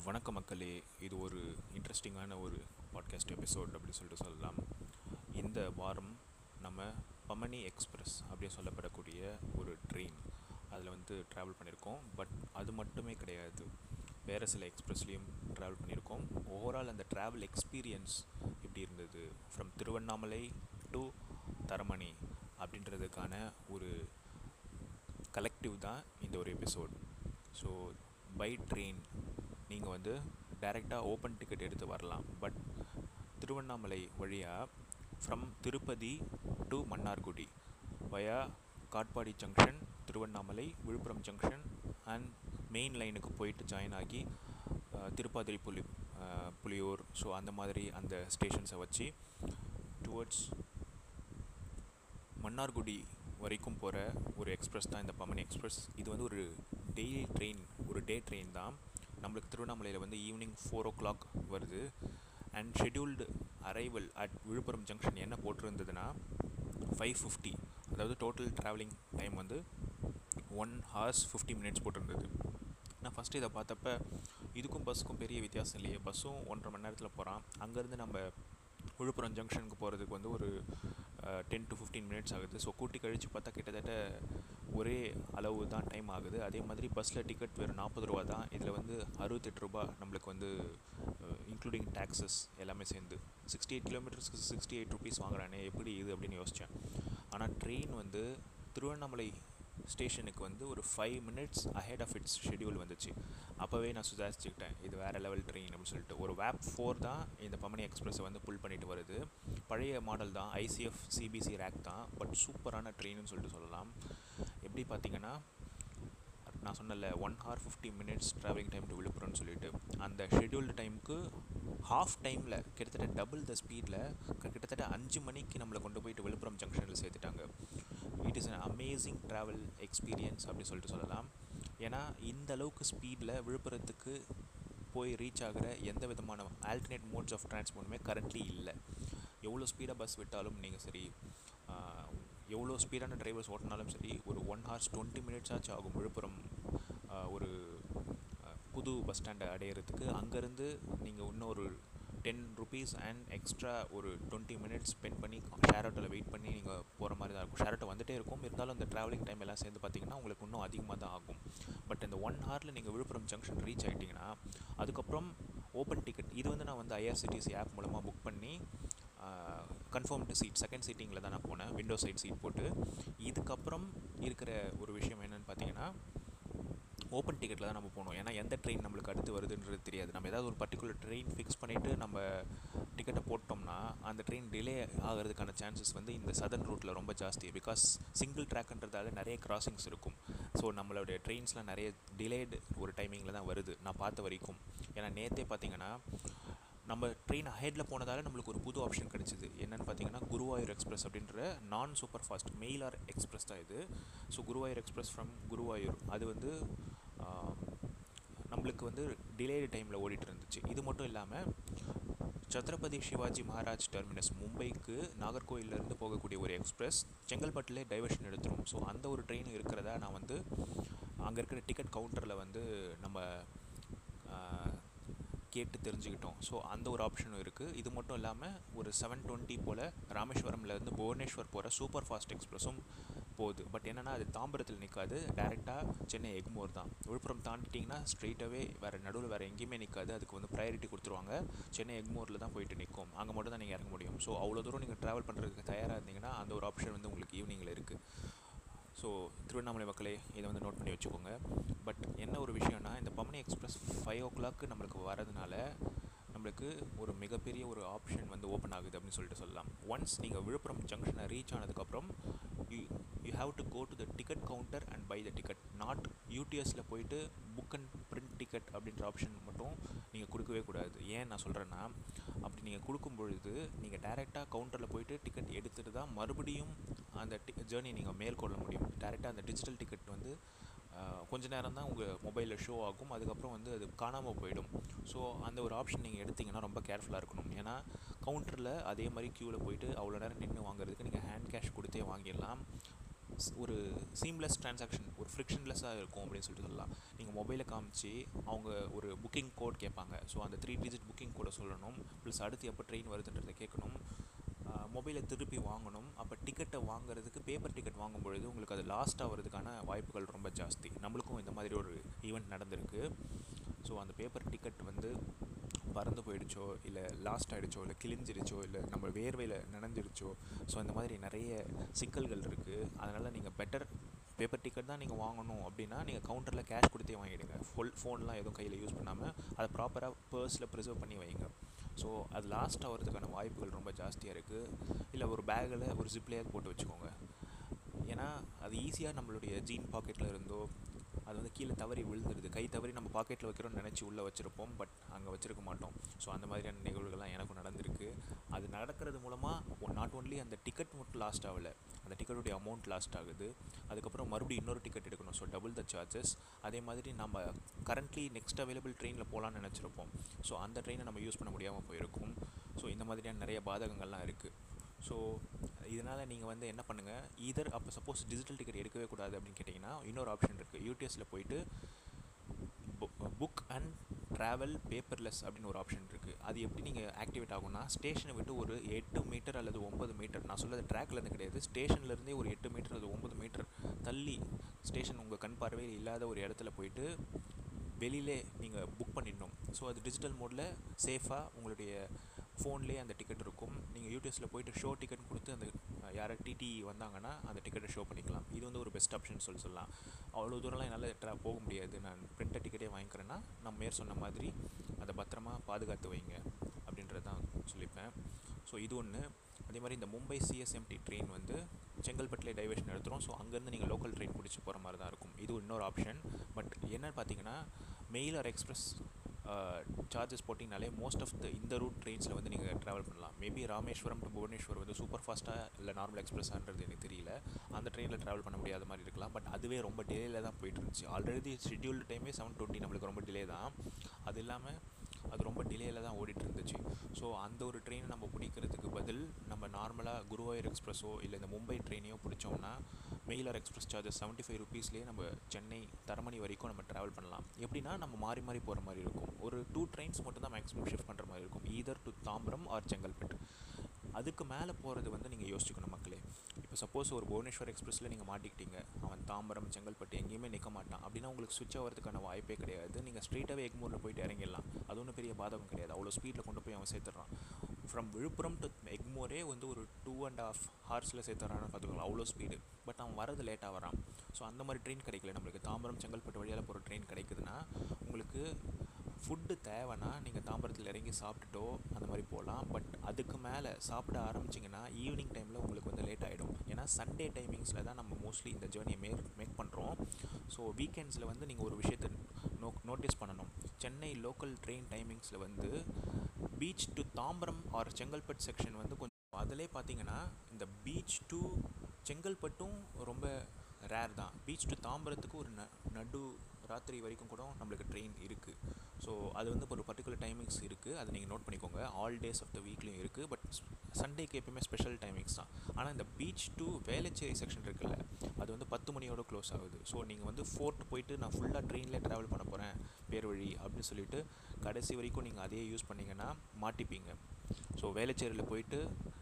வணக்கம் மக்களே இது ஒரு இன்ட்ரெஸ்டிங்கான ஒரு பாட்காஸ்ட் எபிசோட் அப்படி சொல்லிட்டு சொல்லலாம் இந்த வாரம் நம்ம பமனி எக்ஸ்பிரஸ் அப்படி சொல்லப்படக்கூடிய ஒரு ட்ரெயின் அதில் வந்து ட்ராவல் பண்ணியிருக்கோம் பட் அது மட்டுமே கிடையாது வேறு சில எக்ஸ்பிரஸ்லேயும் ட்ராவல் பண்ணியிருக்கோம் ஓவரால் அந்த ட்ராவல் எக்ஸ்பீரியன்ஸ் எப்படி இருந்தது ஃப்ரம் திருவண்ணாமலை டு தரமணி அப்படின்றதுக்கான ஒரு கலெக்டிவ் தான் இந்த ஒரு எபிசோட் ஸோ பை ட்ரெயின் நீங்கள் வந்து டைரெக்டாக ஓப்பன் டிக்கெட் எடுத்து வரலாம் பட் திருவண்ணாமலை வழியாக from Tirupati to Mannargudi via Katpadi junction Tiruvannamalai Villupuram junction and main லைனுக்கு போயிட்டு ஜாயின் ஆகி அஹ், திருப்பாதிரி புலி அஹ், புலியூர் ஸோ அந்த மாதிரி அந்த ஸ்டேஷன்ஸை வச்சு டுவர்ட்ஸ் மன்னார்குடி வரைக்கும் போகிற ஒரு எக்ஸ்பிரஸ் தான் இந்த பமனி எக்ஸ்பிரஸ் இது வந்து ஒரு டெய்லி ட்ரெயின் ஒரு டே ட்ரெயின் தான் நம்மளுக்கு திருவண்ணாமலையில் வந்து ஈவினிங் ஃபோர் ஓ கிளாக் வருது and scheduled arrival at Villupuram junction என்ன போட்டிருந்ததுன்னா ஃபைவ் ஃபிஃப்டி அதாவது டோட்டல் ட்ராவலிங் டைம் வந்து ஒன் ஹார்ஸ் ஃபிஃப்டி மினிட்ஸ் போட்டிருந்தது நான் ஃபஸ்ட்டு இதை பார்த்தப்ப இதுக்கும் பஸ்ஸுக்கும் பெரிய வித்தியாசம் இல்லையே பஸ்ஸும் ஒன்றரை மணி நேரத்தில் போகிறான் அங்கேருந்து நம்ம விழுப்புரம் ஜங்ஷனுக்கு போகிறதுக்கு வந்து ஒரு டென் டு ஃபிஃப்டீன் மினிட்ஸ் ஆகுது ஸோ கூட்டி கழித்து பார்த்தா கிட்டத்தட்ட ஒரே அளவு தான் டைம் ஆகுது அதே மாதிரி பஸ்ஸில் டிக்கெட் வெறும் நாற்பது ரூபா தான் இதில் வந்து அறுபத்தெட்டு ரூபா நம்மளுக்கு வந்து இன்க்ளூடிங் டேக்ஸஸ் எல்லாமே சேர்ந்து சிக்ஸ்டி எயிட் கிலோமீட்டர்ஸ்க்கு சிக்ஸ்டி எயிட் ருபீஸ் வாங்குறானே எப்படி இது அப்படின்னு யோசித்தேன் ஆனால் ட்ரெயின் வந்து திருவண்ணாமலை ஸ்டேஷனுக்கு வந்து ஒரு five minutes ahead of its schedule வந்துச்சு அப்போவே நான் சுதாரிச்சுக்கிட்டேன் இது வேறு லெவல் ட்ரெயின் அப்படின்னு சொல்லிட்டு ஒரு வேப் ஃபோர் தான் இந்த பமனி எக்ஸ்பிரஸை வந்து புல் பண்ணிட்டு வருது பழைய மாடல் தான் ஐசிஎஃப் சிபிசி ரேக் தான் பட் சூப்பரான ட்ரெயின்னு சொல்லிட்டு சொல்லலாம் எப்படி பார்த்தீங்கன்னா நான் சொன்னல one hour fifty minutes travelling time to விழுப்புரம்னு சொல்லிட்டு அந்த ஷெட்யூல்டு டைமுக்கு ஹாஃப் டைமில் கிட்டத்தட்ட டபுள் த ஸ்பீடில் கிட்டத்தட்ட அஞ்சு மணிக்கு நம்மளை கொண்டு போயிட்டு விழுப்புரம் ஜங்ஷனில் சேர்த்துட்டாங்க it is an amazing travel experience அப்படி சொல்லிட்டு சொல்லலாம் ஏன்னா இந்த அளவுக்கு ஸ்பீடில் விழுப்புரத்துக்கு போய் ரீச் ஆகிற எந்த விதமான ஆல்டர்னேட் மோட்ஸ் ஆஃப் டிரான்ஸ்போர்ட்டுமே கரண்ட்லி இல்லை எவ்வளோ ஸ்பீடாக பஸ் விட்டாலும் நீங்கள் சரி ஆஹ், எவ்வளோ ஸ்பீடான டிரைவர்ஸ் ஓட்டினாலும் சரி ஒரு ஒன் ஹார்ஸ் டுவெண்ட்டி மினிட்ஸ் ஆச்சு ஆகும் விழுப்புரம் ஆஹ், ஒரு ஆஹ், புது பஸ் ஸ்டாண்டை அடையிறதுக்கு அங்கேருந்து நீங்கள் இன்னும் ஒரு டென் ருபீஸ் அண்ட் எக்ஸ்ட்ரா ஒரு டுவெண்ட்டி மினிட்ஸ் ஸ்பெண்ட் பண்ணி ஷேர் ஆட்டோவில் வெயிட் பண்ணி நீங்கள் போகிற மாதிரி தான் இருக்கும் ஷேர் ஆட்டோ வந்துட்டே இருக்கும் இருந்தாலும் அந்த ட்ராவலிங் டைம் எல்லாம் சேர்ந்து பார்த்தீங்கன்னா உங்களுக்கு இன்னும் அதிகமாக தான் ஆகும் பட் இந்த ஒன் ஹவரில் நீங்கள் விழுப்புரம் ஜங்ஷன் ரீச் ஆகிட்டிங்கன்னா அதுக்கப்புறம் ஓப்பன் டிக்கெட் இது வந்து நான் வந்து ஐஆர்சிடிசி ஆப் மூலமாக புக் பண்ணி கன்ஃபார்ம்டு சீட் செகண்ட் சீட்டிங்கில் தான் நான் போனேன் விண்டோ சைட் சீட் போட்டு இதுக்கப்புறம் இருக்கிற ஒரு விஷயம் என்னென்னு பார்த்தீங்கன்னா ஓப்பன் டிக்கெட்டில் தான் நம்ம போகணும் ஏன்னா எந்த ட்ரெயின் நம்மளுக்கு அடுத்து வருதுன்றது தெரியாது நம்ம ஏதாவது ஒரு பர்டிகுலர் ட்ரெயின் ஃபிக்ஸ் பண்ணிவிட்டு நம்ம டிக்கெட்டை போட்டோம்னா அந்த ட்ரெயின் டிலே ஆகிறதுக்கான சான்சஸ் வந்து இந்த சதர்ன் ரூட்டில் ரொம்ப ஜாஸ்தி பிகாஸ் சிங்கிள் ட்ராக்ன்றதால நிறைய கிராசிங்ஸ் இருக்கும் ஸோ நம்மளுடைய ட்ரெயின்ஸ்லாம் நிறைய டிலேடு ஒரு டைமிங்கில் தான் வருது நான் பார்த்த வரைக்கும் ஏன்னா நேற்றே பார்த்தீங்கன்னா நம்ம ட்ரெயின் ஹெட்டில் போனதால நம்மளுக்கு ஒரு புது ஆப்ஷன் கிடைச்சிது என்னென்னு பார்த்தீங்கன்னா குருவாயூர் எக்ஸ்பிரஸ் அப்படின்ற நான் சூப்பர் ஃபாஸ்ட் மெயிலார் எக்ஸ்பிரஸ் தான் இது so Guruvayur express from Guruvayur அது வந்து ஆம், நம்மளுக்கு வந்து டிலேடு டைமில் ஓடிட்டு இருந்துச்சு இது மட்டும் இல்லாமல் சத்ரபதி சிவாஜி மகாராஜ் டெர்மினஸ் மும்பைக்கு நாகர்கோயிலேருந்து போகக்கூடிய ஒரு எக்ஸ்பிரஸ் செங்கல்பட்டுலே டைவர்ஷன் எடுத்துரும் ஸோ அந்த ஒரு ட்ரெயின் இருக்கிறதா நான் வந்து அங்கே இருக்கிற டிக்கெட் கவுண்டரில் வந்து நம்ம ஆ, கேட்டு தெரிஞ்சுக்கிட்டோம் ஸோ அந்த ஒரு ஆப்ஷனும் இருக்குது இது மட்டும் இல்லாமல் ஒரு செவன் டுவெண்ட்டி போல் ராமேஸ்வரம்லேருந்து புவனேஸ்வர் போகிற சூப்பர் ஃபாஸ்ட் எக்ஸ்பிரஸும் போகுது பட் என்னென்னா அது தாம்பரத்தில் நிற்காது டேரெக்டாக சென்னை எக்மோர் தான் விழுப்புரம் தாண்டிட்டிங்கன்னா ஸ்ட்ரெயிட்டாகவே வேறு நடுவில் வேறு எங்கேயுமே நிற்காது அதுக்கு வந்து ப்ரையாரிட்டி கொடுத்துருவாங்க சென்னை எக்மோரில் தான் போயிட்டு நிற்கும் அங்கே மட்டும் தான் நீங்கள் இறங்க முடியும் ஸோ அவ்வளோ தூரம் நீங்கள் ட்ராவல் பண்ணுறதுக்கு தயாராக இருந்தீங்கன்னா அந்த ஒரு ஆப்ஷன் வந்து உங்களுக்கு ஈவினிங்கில் இருக்குது ஸோ திருவண்ணாமலை மக்களே இதை வந்து நோட் பண்ணி வச்சுக்கோங்க பட் என்ன ஒரு விஷயம்னா இந்த பமனி எக்ஸ்பிரஸ் ஃபைவ் ஓ கிளாக்கு நம்மளுக்கு வரதுனால நம்மளுக்கு ஒரு மிகப்பெரிய ஒரு ஆப்ஷன் வந்து ஓப்பன் ஆகுது அப்படின்னு சொல்லிட்டு சொல்லலாம் ஒன்ஸ் நீங்கள் விழுப்புரம் ஜங்ஷனை ரீச் ஆனதுக்கப்புறம் you you have to go to the ticket counter and buy the ticket not யூடிஎஸில் போயிட்டு புக் அண்ட் பிரிண்ட் டிக்கெட் அப்படின்ற ஆப்ஷன் மட்டும் நீங்கள் கொடுக்கவே கூடாது ஏன் நான் சொல்கிறேன்னா அப்படி நீங்கள் கொடுக்கும் பொழுது நீங்கள் டைரெக்டாக கவுண்டரில் போயிட்டு டிக்கெட் எடுத்துகிட்டு தான் மறுபடியும் அந்த டி ஜேர்னி நீங்கள் மேற்கொள்ள முடியும் டேரெக்டாக அந்த டிஜிட்டல் டிக்கெட் வந்து ஆஹ், கொஞ்ச நேரம் தான் உங்கள் மொபைலில் ஷோ ஆகும் அதுக்கப்புறம் வந்து அது காணாமல் போயிடும் ஸோ அந்த ஒரு ஆப்ஷன் நீங்கள் எடுத்தீங்கன்னா ரொம்ப கேர்ஃபுல்லாக இருக்கணும் ஏன்னா கவுண்டரில் அதே மாதிரி க்யூவில் போயிட்டு அவ்வளோ நேரம் நின்று வாங்குறதுக்கு நீங்கள் ஹேண்ட் கேஷ் கொடுத்தே வாங்கிடலாம் ஸ்- ஒரு சீம்லெஸ் ட்ரான்சாக்ஷன் ஒரு ஃப்ரிக்ஷன்லெஸ்ஸாக இருக்கும் அப்படின்னு சொல்லிட்டு சொல்லலாம் நீங்கள் மொபைலை காமிச்சு அவங்க ஒரு புக்கிங் புக்கிங் கோட் கேட்பாங்க ஸோ அந்த த்ரீ டிஜிட் புக்கிங் கோடை சொல்லணும் ப்ளஸ் அடுத்து எப்போ ட்ரெயின் வருதுன்றதை கேட்கணும் மொபைலை திருப்பி வாங்கணும் அப்போ டிக்கெட்டை வாங்குறதுக்கு பேப்பர் டிக்கெட் வாங்கும் பொழுது உங்களுக்கு அது லாஸ்ட் ஆகிறதுக்கான வாய்ப்புகள் ரொம்ப ஜாஸ்தி நம்மளுக்கும் இந்த மாதிரி ஒரு ஈவெண்ட் நடந்திருக்கு ஸோ அந்த பேப்பர் டிக்கெட் வந்து பறந்து போயிடுச்சோ இல்லை லாஸ்ட் ஆகிடுச்சோ இல்லை கிழிஞ்சிருச்சோ இல்லை நம்ம வேர்வையில் நனைஞ்சிருச்சோ ஸோ இந்த மாதிரி நிறைய சிக்கல்கள் இருக்குது அதனால் நீங்கள் பெட்டர் பேப்பர் டிக்கெட் தான் நீங்கள் வாங்கணும் அப்படின்னா நீங்கள் கவுண்டரில் கேஷ் கொடுத்தே வாங்கிடுங்க ஃபுல் ஃபோன்லாம் எதுவும் கையில் யூஸ் பண்ணாமல் அதை ப்ராப்பராக பர்ஸில் ப்ரிசர்வ் பண்ணி வைங்க ஸோ அது லாஸ்ட் ஆகிறதுக்கான வாய்ப்புகள் ரொம்ப ஜாஸ்தியாக இருக்குது இல்லை ஒரு பேக்கில் ஒரு ஜிப்லேயாவது போட்டு வச்சுக்கோங்க ஏன்னா அது ஈஸியாக நம்மளுடைய ஜீன் பாக்கெட்டில் இருந்தோ அது வந்து கீழே தவறி விழுந்துடுது கை தவறி நம்ம பாக்கெட்டில் வைக்கிறோம்னு நினச்சி உள்ளே வச்சுருப்போம் பட் அங்கே வச்சுருக்க மாட்டோம் ஸோ அந்த மாதிரியான நிகழ்வுகள்லாம் எனக்கும் நடந்திருக்கு அது நடக்கிறது மூலமாக நாட் ஓன்லி அந்த டிக்கெட் மட்டும் லாஸ்ட் ஆகலை அந்த டிக்கெட்டுடைய அமௌண்ட் லாஸ்ட் ஆகுது அதுக்கப்புறம் மறுபடியும் இன்னொரு டிக்கெட் எடுக்கணும் ஸோ டபுள் த சார்ஜஸ் அதே மாதிரி நம்ம கரண்ட்லி நெக்ஸ்ட் அவைலபிள் ட்ரெயினில் போகலான்னு நினச்சிருப்போம் ஸோ அந்த ட்ரெயினை நம்ம யூஸ் பண்ண முடியாமல் போயிருக்கும் ஸோ இந்த மாதிரியான நிறைய பாதகங்கள்லாம் இருக்குது ஸோ இதனால் நீங்கள் வந்து என்ன பண்ணுங்கள் ஈதர் அப்போ சப்போஸ் டிஜிட்டல் டிக்கெட் எடுக்கவே கூடாது அப்படின்னு கேட்டிங்கன்னா இன்னொரு ஆப்ஷன் இருக்குது யூடிஎஸில் போயிட்டு புக் அண்ட் ட்ராவல் பேப்பர்லெஸ் அப்படின்னு ஒரு ஆப்ஷன் இருக்குது அது எப்படி நீங்கள் ஆக்டிவேட் ஆகும்னா ஸ்டேஷனை விட்டு ஒரு எட்டு மீட்டர் அல்லது ஒன்பது மீட்டர் நான் சொல்கிறது ட்ராக்லேருந்து கிடையாது ஸ்டேஷன்லேருந்தே ஒரு எட்டு மீட்டர் அல்லது ஒன்பது மீட்டர் தள்ளி ஸ்டேஷன் உங்கள் கண் பார்வையில் இல்லாத ஒரு இடத்துல போயிட்டு வெளியிலே நீங்கள் புக் பண்ணிடணும் ஸோ அது டிஜிட்டல் மோடில் சேஃபாக உங்களுடைய ஃபோன்லேயே அந்த டிக்கெட் இருக்கும் நீங்கள் யூடிஎஸில் போயிட்டு ஷோ டிக்கெட் கொடுத்து அந்த யாரை டிடி வந்தாங்கன்னா அந்த டிக்கெட்டை ஷோ பண்ணிக்கலாம் இது வந்து ஒரு பெஸ்ட் ஆப்ஷன் சொல்லி சொல்லலாம் அவ்வளோ தூரம்லாம் என்னால் ட்ரா போக முடியாது நான் பிரிண்டர் டிக்கெட்டே வாங்கிக்கிறேன்னா நான் மேற் சொன்ன மாதிரி அதை பத்திரமா பாதுகாத்து வைங்க அப்படின்றது தான் சொல்லிப்பேன் ஸோ இது ஒன்று அதே மாதிரி இந்த மும்பை சிஎஸ்எம்டி ட்ரெயின் வந்து செங்கல்பட்டில் டைவர்ஷன் எடுத்துரும் ஸோ அங்கேருந்து நீங்கள் லோக்கல் ட்ரெயின் பிடிச்சி போகிற மாதிரி தான் இருக்கும் இது இன்னொரு ஆப்ஷன் பட் என்னன்னு பார்த்தீங்கன்னா மெயில் ஆர் எக்ஸ்பிரஸ் சார்ஜஸ் போட்டிங்கனாலே மோஸ்ட் ஆஃப் த இந்த ரூட் ட்ரெயின்ஸில் வந்து நீங்கள் ட்ராவல் பண்ணலாம் மேபி ராமேஸ்வரம் டு புவனேஸ்வர் வந்து சூப்பர் ஃபாஸ்ட்டாக இல்லை நார்மல் எக்ஸ்பிரஸான்றது எனக்கு தெரியல அந்த ட்ரெயினில் ட்ராவல் பண்ண முடியாத மாதிரி இருக்கலாம் பட் அதுவே ரொம்ப டிலேயில் தான் போயிட்டு இருந்துச்சு ஆல்ரெடி ஷெட்யூல்டு டைமே செவன் டுவெண்ட்டி நம்மளுக்கு ரொம்ப டிலே தான் அது இல்லாமல் அது ரொம்ப டிலேயில் தான் ஓடிட்டு இருந்துச்சு ஸோ அந்த ஒரு ட்ரெயினை நம்ம பிடிக்கிறதுக்கு பதில் நம்ம நார்மலாக குருவாயூர் எக்ஸ்பிரஸோ இல்லை இந்த மும்பை ட்ரெயினையோ பிடிச்சோம்னா mail or express charges seventy five ருபீஸ்லேயே நம்ம சென்னை தரமணி வரைக்கும் நம்ம ட்ராவல் பண்ணலாம் எப்படின்னா நம்ம மாறி மாறி போகிற மாதிரி இருக்கும் ஒரு டூ ட்ரெயின்ஸ் மட்டும் தான் மேக்ஸிமம் ஷிஃப்ட் பண்ணுற மாதிரி இருக்கும் either to Tambaram or Chengalpattu அதுக்கு மேலே போகிறது வந்து நீங்கள் யோசிச்சுக்கணும் மக்களே இப்போ சப்போஸ் ஒரு புவனேஸ்வர் எக்ஸ்பிரஸில் நீங்கள் மாட்டிக்கிட்டீங்க அவன் தாம்பரம் செங்கல்பட்டு எங்கேயுமே நிற்க மாட்டான் அப்படின்னா உங்களுக்கு சுவிட்ச் ஆகிறதுக்கான வாய்ப்பே கிடையாது நீங்கள் ஸ்ட்ரெயிட்டாகவே எக்மூரில் போயிட்டு இறங்கிடலாம் அது ஒன்றும் பெரிய பாதகம் கிடையாது அவ்வளோ ஸ்பீடில் கொண்டு போய் அவன் சேர்த்துட்றான் ஃப்ரம் விழுப்புரம் டு எக்மோரே வந்து ஒரு டூ அண்ட் ஆஃப் ஹார்ஸில் சேர்த்துறான்னு பார்த்துக்கலாம் அவ்வளோ ஸ்பீடு பட் அவன் வரது லேட்டாக வரான் ஸோ அந்த மாதிரி ட்ரெயின் கிடைக்கல நம்மளுக்கு தாம்பரம் செங்கல்பட்டு வழியால் போகிற ட்ரெயின் கிடைக்குதுன்னா உங்களுக்கு ஃபுட்டு தேவைன்னா நீங்கள் தாம்பரத்தில் இறங்கி சாப்பிட்டுட்டோ அந்த மாதிரி போகலாம் பட் அதுக்கு மேலே சாப்பிட ஆரம்பிச்சிங்கன்னா ஈவினிங் டைமில் உங்களுக்கு வந்து லேட் ஆகிடும் ஏன்னா சண்டே டைமிங்ஸில் தான் நம்ம மோஸ்ட்லி இந்த ஜேர்னியை மேக் மேக் பண்ணுறோம் ஸோ வீக்கெண்ட்ஸில் வந்து நீங்கள் ஒரு விஷயத்தை நோ நோட்டீஸ் பண்ணணும் சென்னை லோக்கல் ட்ரெயின் டைமிங்ஸில் வந்து beach to Tambaram or Chengalpattu section வந்து கொஞ்சம் அதிலே பார்த்தீங்கன்னா இந்த பீச் டு செங்கல்பட்டும் ரொம்ப ரேர் தான் பீச் டு தாம்பரத்துக்கு ஒரு ந நடு ராத்திரி வரைக்கும் கூட நம்மளுக்கு ட்ரெயின் இருக்குது ஸோ அது வந்து ஒரு பர்டிகுலர் டைமிங்ஸ் இருக்குது அதை நீங்கள் நோட் பண்ணிக்கோங்க ஆல் டேஸ் ஆஃப் த வீக்லேயும் இருக்குது பட் சண்டேக்கு எப்பயுமே ஸ்பெஷல் டைமிங்ஸ் தான் ஆனால் இந்த பீச் டு வேளச்சேரி செக்ஷன் இருக்குல்ல அது வந்து பத்து மணியோட க்ளோஸ் ஆகுது ஸோ நீங்கள் வந்து ஃபோர்ட் போயிட்டு நான் ஃபுல்லாக ட்ரெயினில் ட்ராவல் பண்ண போகிறேன் பேர் வழி அப்படின்னு சொல்லிட்டு கடைசி வரைக்கும் நீங்கள் அதையே யூஸ் பண்ணிங்கன்னா மாட்டிப்பீங்க ஸோ வேளச்சேரியில் போயிட்டு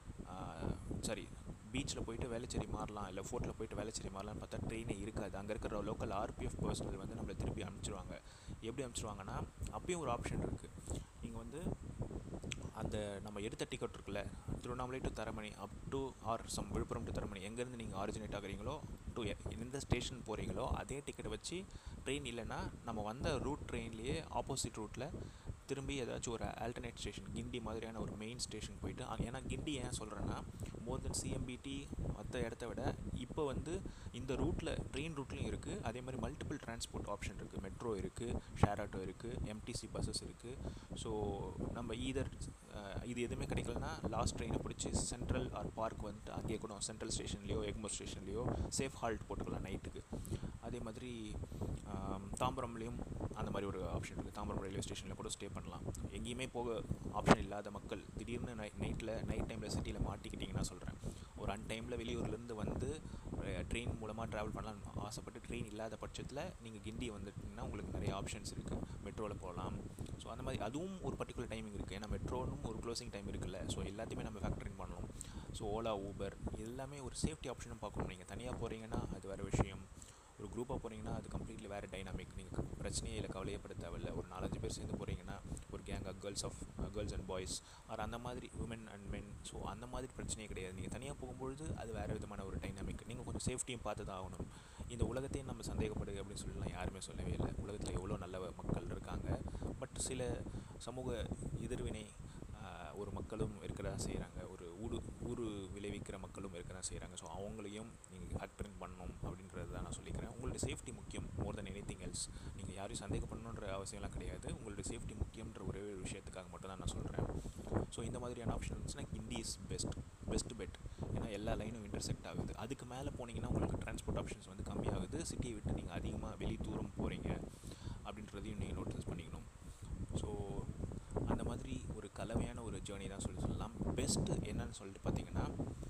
சாரி பீச்சில் போயிட்டு வேளச்சேரி மாறலாம் இல்லை ஃபோர்ட்டில் போயிட்டு வேளச்சேரி மாறலாம்னு பார்த்தா ட்ரெயினே இருக்காது அங்கே இருக்கிற லோக்கல் ஆர்பிஎஃப் பர்சனல் வந்து நம்மளை திருப்பி அனுப்பிச்சிருவாங்க எப்படி அனுப்பிச்சிருவாங்கன்னா அப்பயும் ஒரு ஆப்ஷன் இருக்குது நீங்கள் வந்து அந்த நம்ம எடுத்த டிக்கெட் இருக்குல்ல Tiruvannamalai to Taramani up to or some Villupuram to Taramani எங்கேருந்து நீங்கள் ஆரிஜினேட் ஆகுறீங்களோ டு எந்த ஸ்டேஷன் போகிறீங்களோ அதே டிக்கெட்டை வச்சு ட்ரெயின் இல்லைன்னா நம்ம வந்த ரூட் ட்ரெயின்லேயே ஆப்போசிட் ரூட்டில் திரும்பி ஏதாச்சும் ஒரு ஆல்டர்னேட் ஸ்டேஷன் கிண்டி மாதிரியான ஒரு மெயின் ஸ்டேஷன் போயிட்டு அங்கே ஏன்னா கிண்டி ஏன் சொல்கிறேன்னா மோர் தென் சிஎம்பிடி மற்ற இடத்த விட இப்போ வந்து இந்த ரூட்டில் ட்ரெயின் ரூட்லையும் இருக்குது அதே மாதிரி மல்டிபிள் டிரான்ஸ்போர்ட் ஆப்ஷன் இருக்குது மெட்ரோ இருக்குது ஷேர் ஆட்டோ இருக்குது எம்டிசி பஸ்ஸஸ் இருக்குது ஸோ நம்ம ஈதர் இது எதுவுமே கிடைக்கலனா லாஸ்ட் ட்ரெயினை பிடிச்சி சென்ட்ரல் ஆர் பார்க் வந்துட்டு அங்கேயே கூட சென்ட்ரல் ஸ்டேஷன்லேயோ எக்மோர் ஸ்டேஷன்லேயோ சேஃப் ஹால்ட் போட்டுக்கலாம் நைட்டுக்கு அதே மாதிரி தாம்பரம்லேயும் அந்த மாதிரி ஒரு ஆப்ஷன் இருக்குது தாம்பரம் ரயில்வே ஸ்டேஷனில் கூட ஸ்டே பண்ணலாம் எங்கேயுமே போக ஆப்ஷன் இல்லாத மக்கள் திடீர்னு நை நைட்டில் நைட் டைமில் சிட்டியில் மாட்டிக்கிட்டிங்கன்னா சொல்கிறேன் ஒரு அன் டைமில் வெளியூர்லேருந்து வந்து ட்ரெயின் மூலமாக ட்ராவல் பண்ணலாம்னு ஆசைப்பட்டு ட்ரெயின் இல்லாத பட்சத்தில் நீங்கள் கிண்டி வந்துட்டிங்கன்னா உங்களுக்கு நிறைய ஆப்ஷன்ஸ் இருக்குது மெட்ரோவில் போகலாம் அந்த மாதிரி அதுவும் ஒரு பர்டிகுலர் டைமிங் இருக்குது ஏன்னா மெட்ரோனும் ஒரு க்ளோசிங் டைம் இருக்குல்ல ஸோ எல்லாத்தையுமே நம்ம ஃபேக்டரிங் பண்ணணும் ஸோ ஓலா ஊபர் எல்லாமே ஒரு சேஃப்டி ஆப்ஷனும் பார்க்கணும் நீங்கள் தனியாக போகிறீங்கன்னா அது வேறு விஷயம் ஒரு குரூப்பாக போகிறீங்கன்னா அது கம்ப்ளீட்லி வேறு டைனாமிக் நீங்கள் பிரச்சனையே இல்லை கவலையப்பட தேவையில்ல ஒரு நாலஞ்சு பேர் சேர்ந்து போகிறீங்கன்னா ஒரு gang of girls of girls and boys or அந்த மாதிரி உமன் அண்ட் மென் ஸோ அந்த மாதிரி பிரச்சனையே கிடையாது நீங்கள் தனியாக போகும்பொழுது அது வேறு விதமான ஒரு டைனாமிக் நீங்கள் கொஞ்சம் சேஃப்டியும் பார்த்து தான் ஆகணும் இந்த உலகத்தையும் நம்ம சந்தேகப்படுது அப்படின்னு சொல்லலாம் யாருமே சொல்லவே இல்லை உலகத்தில் எவ்வளோ நல்ல மக்கள் இருக்காங்க பட் சில சமூக எதிர்வினை ஒரு மக்களும் இருக்க தான் செய்கிறாங்க ஒரு ஊடு ஊரு விளைவிக்கிற மக்களும் இருக்க தான் செய்கிறாங்க ஸோ அவங்களையும் நீங்கள் ஃபேக்டரிங் பண்ணணும் அப்படின்றது தான் நான் சொல்லிக்கிறேன் உங்களுடைய சேஃப்டி முக்கியம் more than anything else நீங்கள் யாரையும் சந்தேகப்படணுன்ற அவசியம்லாம் கிடையாது உங்களுடைய சேஃப்டி முக்கியன்ற ஒரே ஒரு விஷயத்துக்காக மட்டும் தான் நான் சொல்கிறேன் ஸோ இந்த மாதிரியான ஆப்ஷன் இருந்துச்சுன்னா Hindi is best best bet ஏன்னா எல்லா லைனும் இன்டர்செக்ட் ஆகுது அதுக்கு மேலே போனீங்கன்னா உங்களுக்கு டிரான்ஸ்போர்ட் ஆப்ஷன்ஸ் வந்து கம்மியாகுது சிட்டியை விட்டு நீங்கள் அதிகமாக வெளி தூரம் போகிறீங்க அப்படின்றதையும் நீங்கள் நோட்டீஸ் பண்ணிக்கணும் ஸோ அந்த மாதிரி ஒரு கலவையான ஒரு ஜேர்னி தான் சொல்லி சொல்லலாம் பெஸ்ட்டு என்னன்னு சொல்லிட்டு பார்த்தீங்கன்னா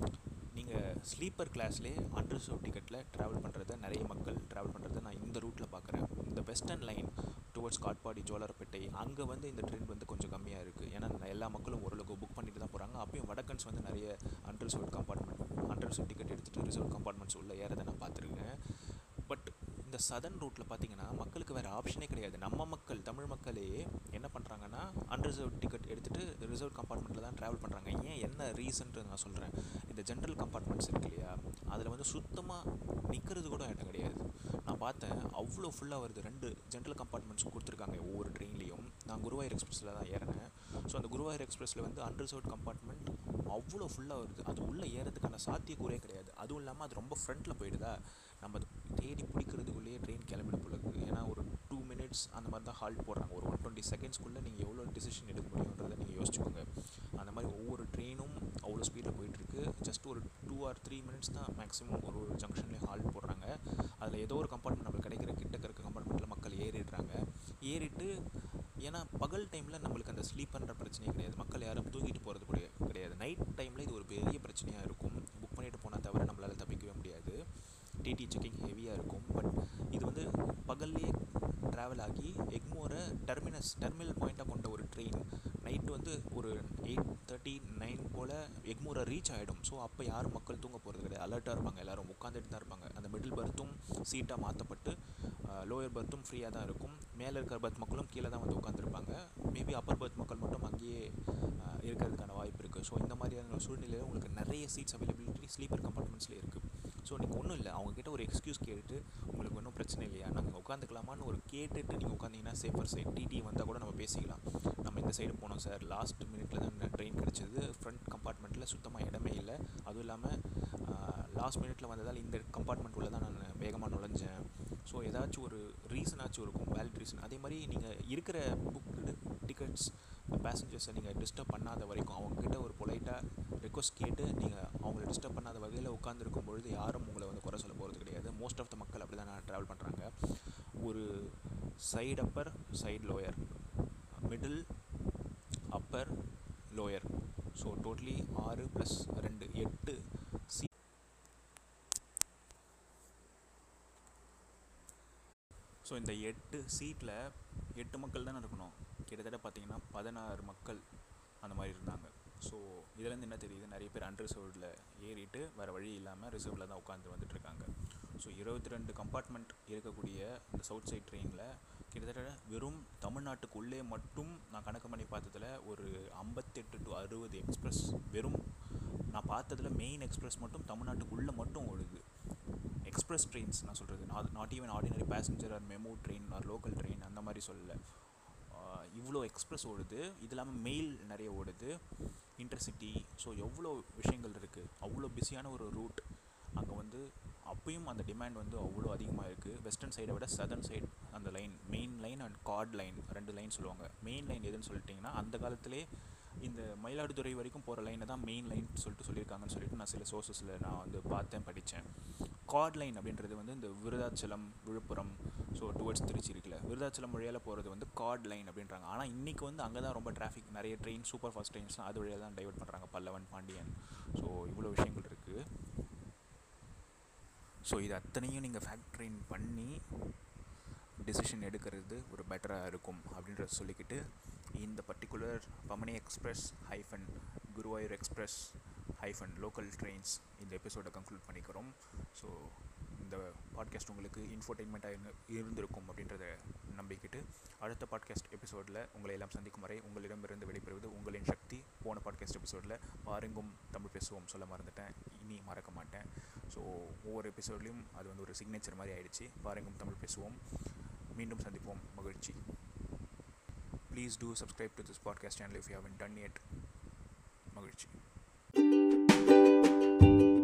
நீங்கள் ஸ்லீப்பர் கிளாஸ்லேயே அண்டர்சர்வ் டிக்கெட்டில் ட்ராவல் பண்ணுறத நிறைய மக்கள் ட்ராவல் பண்ணுறத நான் இந்த ரூட்டில் பார்க்குறேன் இந்த western line towards Katpadi Jolarpettai அங்கே வந்து இந்த ட்ரெயின் வந்து கொஞ்சம் கம்மியாக இருக்குது ஏன்னா எல்லா மக்களும் ஓரளவுக்கு புக் பண்ணிட்டு தான் போகிறாங்க அப்பயும் வடக்கன்ஸ் வந்து நிறைய அண்டர்சர்வ் கம்பார்ட்மெண்ட் அண்டர்சர்வ் டிக்கெட் எடுத்துகிட்டு ரிசர்வ் கம்பார்ட்மெண்ட்ஸ் உள்ளே ஏறதை நான் பார்த்துருக்கேன் பட் இந்த சதன் ரூட்டில் பார்த்தீங்கன்னா மக்களுக்கு வேறு ஆப்ஷனே கிடையாது நம்ம மக்கள் தமிழ் மக்களே என்ன பண்ணுறாங்கன்னா அன்ரிசர்வ் டிக்கெட் எடுத்துகிட்டு ரிசர்வ் கம்பார்ட்மெண்ட்டில் தான் ட்ராவல் பண்ணுறாங்க ஏன் என்ன ரீசன்ட்டு நான் சொல்கிறேன் இந்த ஜென்ரல் கம்பார்ட்மெண்ட்ஸ் இருக்கு இல்லையா அதில் வந்து சுத்தமாக நிற்கிறது கூட இடம் கிடையாது நான் பார்த்தேன் அவ்வளோ ஃபுல்லாக வருது ரெண்டு ஜென்ரல் கம்பார்ட்மெண்ட்ஸ் கொடுத்துருக்காங்க ஒவ்வொரு ட்ரெயின்லேயும் நான் குருவாயூர் எக்ஸ்பிரஸில் தான் ஏறினேன் ஸோ அந்த குருவாயூர் எக்ஸ்பிரஸில் வந்து அன்ரிசர்வ் கம்பார்ட்மெண்ட் அவ்வளோ ஃபுல்லாக வருது அது உள்ளே ஏறதுக்கான சாத்தியக்கூறே கிடையாது அதுவும் இல்லாமல் அது ரொம்ப ஃப்ரண்ட்டில் போயிடுதா நம்ம தேடி பிடிக்கிறதுக்குள்ளேயே ட்ரெயின் கிளம்பிட போல இருக்குது ஏன்னா ஒரு டூ மினிட்ஸ் அந்த மாதிரி தான் ஹால்ட் போடுறாங்க ஒரு ஒன் டுவெண்ட்டி செகண்ட்ஸ்க்குள்ளே நீங்கள் எவ்வளோ டிசிஷன் எடுக்க முடியுன்றதை நீங்கள் யோசிச்சுக்கோங்க அந்த மாதிரி ஒவ்வொரு ட்ரெயினும் அவ்வளோ ஸ்பீடில் போயிட்டுருக்கு ஜஸ்ட் ஒரு டூ ஆர் த்ரீ மினிட்ஸ் தான் மேக்ஸிமம் ஒரு ஒரு ஜங்ஷன்லேயே ஹால்ட் போடுறாங்க அதில் ஏதோ ஒரு கம்பார்ட்மெண்ட் நம்மளுக்கு கிடைக்கிற கிட்டக்க இருக்க கம்பார்ட்மெண்ட்டில் மக்கள் ஏறிடுறாங்க ஏறிட்டு ஏன்னா பகல் டைமில் நம்மளுக்கு அந்த ஸ்லீப் பண்ணுற பிரச்சனையே கிடையாது மக்கள் யாரும் தூங்கிட்டு போகிறது கூட கிடையாது நைட் டைமில் இது ஒரு பெரிய பிரச்சனையாக இருக்கும் புக் பண்ணிட்டு போனால் தவிர நம்மளால் தப்பிக்கவே முடியாது டிடி செக்கிங் ஹெவியாக இருக்கும் பட் இது வந்து பகல்லையே ட்ராவல் ஆகி எக்மோரை டெர்மினஸ் டெர்மினல் பாயிண்ட்டாக கொண்ட ஒரு ட்ரெயின் நைட்டு வந்து ஒரு எயிட் தேர்ட்டி நைன் போல் எக்மோரை ரீச் ஆகிடும் ஸோ அப்போ யாரும் மக்கள் தூங்க போகிறது கிடையாது அலர்ட்டாக இருப்பாங்க எல்லோரும் உட்காந்துட்டு தான் இருப்பாங்க அந்த மிடில் பர்த்தும் சீட்டாக மாற்றப்பட்டு லோயர் பர்த்தும் ஃப்ரீயாக தான் இருக்கும் மேலே இருக்கிற பர்த் மக்களும் கீழே தான் வந்து உட்காந்துருப்பாங்க மேபி அப்பர் பர்த் மக்கள் மட்டும் அங்கேயே இருக்கிறதுக்கான வாய்ப்பு இருக்குது ஸோ இந்த மாதிரியான சூழ்நிலையில் உங்களுக்கு நிறைய சீட்ஸ் அவைலபிலிட்டி ஸ்லீப்பர் கம்பார்ட்மெண்ட்ஸில் இருக்குது ஸோ நீங்கள் ஒன்றும் இல்லை அவங்கக்கிட்ட ஒரு எக்ஸ்கியூஸ் கேட்டு உங்களுக்கு ஒன்றும் பிரச்சனை இல்லையா நாங்கள் உட்காந்துக்கலாமான்னு ஒரு கேட்டுட்டு நீங்கள் உட்காந்திங்கன்னா சேஃபர் சைட் டிடி வந்தால் கூட நம்ம பேசிக்கலாம் நம்ம இந்த சைடு போனோம் சார் லாஸ்ட் மினிட்ல தான் ட்ரெயின் கிடச்சிது ஃப்ரண்ட் கம்பார்ட்மெண்ட்டில் சுத்தமாக இடமே இல்லை அதுவும் இல்லாமல் லாஸ்ட் மினிட்ல வந்ததால் இந்த கம்பார்ட்மெண்ட் உள்ள தான் நான் வேகமாக நுழைஞ்சேன் ஸோ ஏதாச்சும் ஒரு ரீசனாச்சும் இருக்கும் வேலிட் ரீசன் அதே மாதிரி நீங்கள் இருக்கிற புக்கு டிக்கெட்ஸ் பேசஞ்சர்ஸை நீங்கள் டிஸ்டர்ப் பண்ணாத வரைக்கும் அவங்கக்கிட்ட ஒரு பொலைட்டாக ரெக்வஸ்ட் கேட்டு நீங்கள் அவங்கள டிஸ்டர்ப் பண்ணாத வகையில் உட்காந்துருக்கும் பொழுது யாரும் உங்களை வந்து குறை சொல்ல போகிறது கிடையாது மோஸ்ட் ஆஃப் த மக்கள் அப்படி தான் ட்ராவல் பண்ணுறாங்க ஒரு side upper side lower middle upper lower so totally ஆறு ப்ளஸ் ரெண்டு எட்டு சி ஸோ இந்த எட்டு சீட்டில் எட்டு மக்கள் தானே இருக்கணும் கிட்டத்தட்ட பார்த்தீங்கன்னா பதினாறு மக்கள் அந்த மாதிரி இருந்தாங்க ஸோ இதுலேருந்து என்ன தெரியுது நிறைய பேர் அன்ரிசர்வ்டில் ஏறிட்டு வேறு வழி இல்லாமல் ரிசர்வில் தான் உட்காந்து வந்துட்டுருக்காங்க ஸோ இருபத்தி ரெண்டு கம்பார்ட்மெண்ட் இருக்கக்கூடிய இந்த சவுத் சைட் ட்ரெயினில் கிட்டத்தட்ட வெறும் தமிழ்நாட்டுக்குள்ளே மட்டும் நான் கணக்கு பண்ணி பார்த்ததில் ஒரு ஐம்பத்தெட்டு டு அறுபது எக்ஸ்பிரஸ் வெறும் நான் பார்த்ததில் மெயின் எக்ஸ்பிரஸ் மட்டும் தமிழ்நாட்டுக்குள்ளே மட்டும் ஓடுது எக்ஸ்பிரஸ் ட்ரெயின்ஸ் நான் சொல்கிறது not not even ordinary passenger or MEMU train or local train அந்த மாதிரி சொல்லலை இவ்வளோ எக்ஸ்பிரஸ் ஓடுது இது இல்லாமல் மெயில் நிறைய ஓடுது இன்டர்சிட்டி ஸோ எவ்வளோ விஷயங்கள் இருக்குது அவ்வளோ பிஸியான ஒரு ரூட் அங்கே வந்து அப்பயும் அந்த டிமாண்ட் வந்து அவ்வளோ அதிகமாக இருக்குது வெஸ்டர்ன் சைடை விட சதர்ன் சைடு அந்த line main line and chord line ரெண்டு லைன் சொல்லுவாங்க மெயின் லைன் எதுன்னு சொல்லிட்டிங்கன்னா அந்த காலத்திலே இந்த மயிலாடுதுறை வரைக்கும் போகிற லைனை தான் மெயின் லைன் சொல்லிட்டு சொல்லியிருக்காங்கன்னு சொல்லிட்டு நான் சில சோர்ஸஸில் நான் வந்து பார்த்தேன் படித்தேன் கார்ட் லைன் அப்படின்றது வந்து இந்த விருதாச்சலம் விழுப்புரம் ஸோ டுவர்ட்ஸ் திருச்சி இருக்குல்ல விருதாச்சலம் வழியால் போகிறது வந்து கார்ட் லைன் அப்படின்றாங்க ஆனால் இன்றைக்கி வந்து அங்கே தான் ரொம்ப டிராஃபிக் நிறைய ட்ரெயின் சூப்பர் ஃபாஸ்ட் ட்ரெயின்ஸ்லாம் அது வழியாக தான் டைவர்ட் பண்ணுறாங்க பல்லவன் பாண்டியன் ஸோ இவ்வளோ விஷயங்கள் இருக்குது ஸோ இது அத்தனையும் நீங்கள் ஃபேக்ட்ரின் பண்ணி டிசிஷன் எடுக்கிறது ஒரு பெட்டராக இருக்கும் அப்படின்றத சொல்லிக்கிட்டு இந்த பர்டிகுலர் பமனி express hyphen Guruvayur express hyphen local trains இந்த எபிசோடை கன்க்ளூட் பண்ணிக்கிறோம் ஸோ இந்த பாட்காஸ்ட் உங்களுக்கு இன்ஃபர்டெயின்மெண்ட்டாக இருந்திருக்கும் அப்படின்றத நம்பிக்கிட்டு அடுத்த பாட்காஸ்ட் எபிசோடில் உங்களை எல்லாம் சந்திக்கும் வரை உங்களிடமிருந்து விடைபெறுவது உங்களின் சக்தி போன பாட்காஸ்ட் எபிசோடில் பாருங்கும் தமிழ் பேசுவோம் சொல்ல மறந்துட்டேன் இனி மறக்க மாட்டேன் ஸோ ஒவ்வொரு எபிசோட்லேயும் அது வந்து ஒரு சிக்னேச்சர் மாதிரி ஆயிடுச்சு பாருங்கும் தமிழ் பேசுவோம் மீண்டும் சந்திப்போம் மகிழ்ச்சி please do subscribe to this podcast channel if you haven't done yet மகிழ்ச்சி